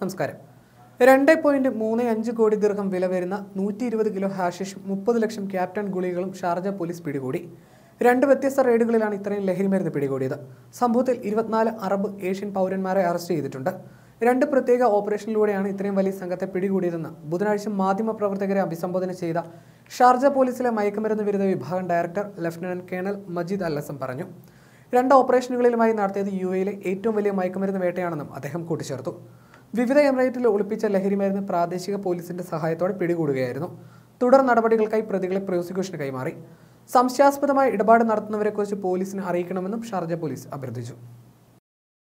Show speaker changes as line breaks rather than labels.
നമസ്കാരം രണ്ട് പോയിന്റ് മൂന്ന് അഞ്ച് കോടി ദീർഘം വില വരുന്ന നൂറ്റി ഇരുപത് കിലോ ഹാഷിഷും മുപ്പത് ലക്ഷം ക്യാപ്റ്റൻ ഗുളികളും ഷാർജ പോലീസ് പിടികൂടി രണ്ട് വ്യത്യസ്ത റെയ്ഡുകളിലാണ് ഇത്രയും ലഹരി മരുന്ന് പിടികൂടിയത് സംഭവത്തിൽ ഇരുപത്തിനാല് അറബ് ഏഷ്യൻ പൗരന്മാരെ അറസ്റ്റ് ചെയ്തിട്ടുണ്ട് രണ്ട് പ്രത്യേക ഓപ്പറേഷനിലൂടെയാണ് ഇത്രയും വലിയ സംഘത്തെ പിടികൂടിയതെന്ന് ബുധനാഴ്ച മാധ്യമപ്രവർത്തകരെ അഭിസംബോധന ചെയ്ത ഷാർജ പോലീസിലെ മയക്കുമരുന്ന് വിരുദ്ധ വിഭാഗം ഡയറക്ടർ ലഫ്റ്റനന്റ് കേണൽ മജീദ് അല്ലസം പറഞ്ഞു രണ്ട് ഓപ്പറേഷനുകളിലുമായി നടത്തിയത് യു എയിലെ ഏറ്റവും വലിയ മയക്കുമരുന്ന് വേട്ടയാണെന്നും അദ്ദേഹം കൂട്ടിച്ചേർത്തു വിവിധ എമിറേറ്റിൽ ഒളിപ്പിച്ച ലഹരി മരുന്ന് പ്രാദേശിക പോലീസിന്റെ സഹായത്തോടെ പിടികൂടുകയായിരുന്നു തുടർ നടപടികൾക്കായി പ്രതികളെ പ്രോസിക്യൂഷന് കൈമാറി സംശയാസ്പദമായ ഇടപാട് നടത്തുന്നവരെക്കുറിച്ച് പോലീസിനെ അറിയിക്കണമെന്നും ഷാർജ പോലീസ് അഭ്യർത്ഥിച്ചു